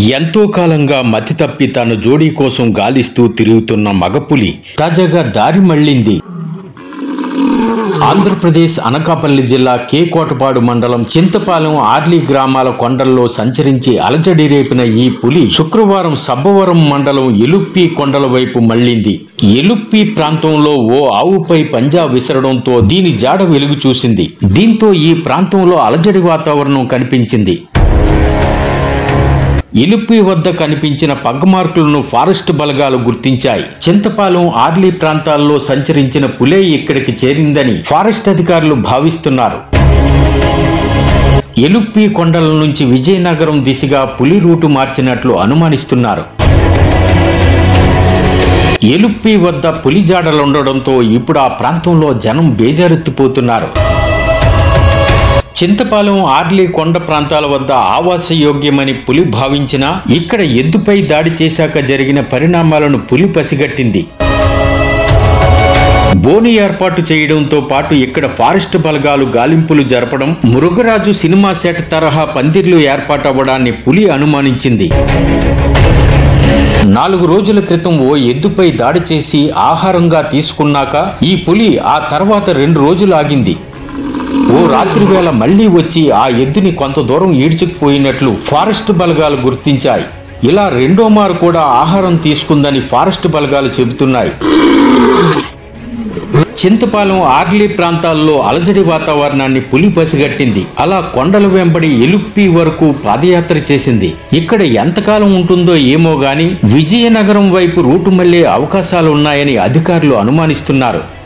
ఎంతో కాలంగా మతి తప్పి తన జోడీ కోసం గాలిస్తూ తిరుగుతున్న మగపులి తాజాగా దారి మళ్ళింది ఆంధ్రప్రదేశ్ అనకాపల్లి జిల్లా కే కోటపాడు మండలం చింతపాలెం ఆర్లీ గ్రామాల కొండల్లో సంచరించి అలజడి రేపిన ఈ పులి శుక్రవారం సబ్బవరం మండలం ఎలుప్పి కొండల వైపు మళ్ళింది ఎలుప్పి ప్రాంతంలో ఓ ఆవుపై పంజా విసరడంతో దీని జాడ వెలుగు చూసింది దీంతో ఈ ప్రాంతంలో అలజడి వాతావరణం కనిపించింది ఇలుప్పి వద్ద కనిపించిన పగ్గమార్కులను ఫారెస్ట్ బలగాలు గుర్తించాయి చింతపాలెం ఆర్లీ ప్రాంతాల్లో సంచరించిన పులే ఇక్కడికి చేరిందని ఫారెస్ట్ అధికారులు భావిస్తున్నారు ఎలుప్పి కొండల నుంచి విజయనగరం దిశగా పులి రూటు మార్చినట్లు అనుమానిస్తున్నారు ఎలుప్పి వద్ద పులి జాడలుండడంతో ఇప్పుడు ఆ ప్రాంతంలో జనం బేజారెత్తిపోతున్నారు చింతపాలెం ఆర్లీ కొండ ప్రాంతాల వద్ద ఆవాసయోగ్యమని పులి భావించినా ఇక్కడ ఎద్దుపై దాడి చేశాక జరిగిన పరిణామాలను పులి పసిగట్టింది బోని ఏర్పాటు చేయడంతో పాటు ఇక్కడ ఫారెస్ట్ బలగాలు గాలింపులు జరపడం మృగరాజు సినిమా సెట్ తరహా పందిర్లు ఏర్పాటవ్వడాన్ని పులి అనుమానించింది నాలుగు రోజుల క్రితం ఓ ఎద్దుపై దాడి చేసి ఆహారంగా తీసుకున్నాక ఈ పులి ఆ తర్వాత రెండు రోజులు ఆగింది ఓ రాత్రి వేళ మళ్లీ వచ్చి ఆ ఎద్దుని కొంత దూరం ఈడ్చుకుపోయినట్లు ఫారెస్ట్ బలగాలు గుర్తించాయి ఇలా రెండో మారు కూడా ఆహారం తీసుకుందని ఫారెస్ట్ బలగాలు చెబుతున్నాయి చింతపాలెం ఆర్లీ ప్రాంతాల్లో అలజడి వాతావరణాన్ని పులి పసిగట్టింది అలా కొండల వెంబడి ఎలుప్పి వరకు పాదయాత్ర చేసింది ఇక్కడ ఎంతకాలం ఉంటుందో ఏమో గాని విజయనగరం వైపు రూటు మళ్లే అవకాశాలున్నాయని అధికారులు అనుమానిస్తున్నారు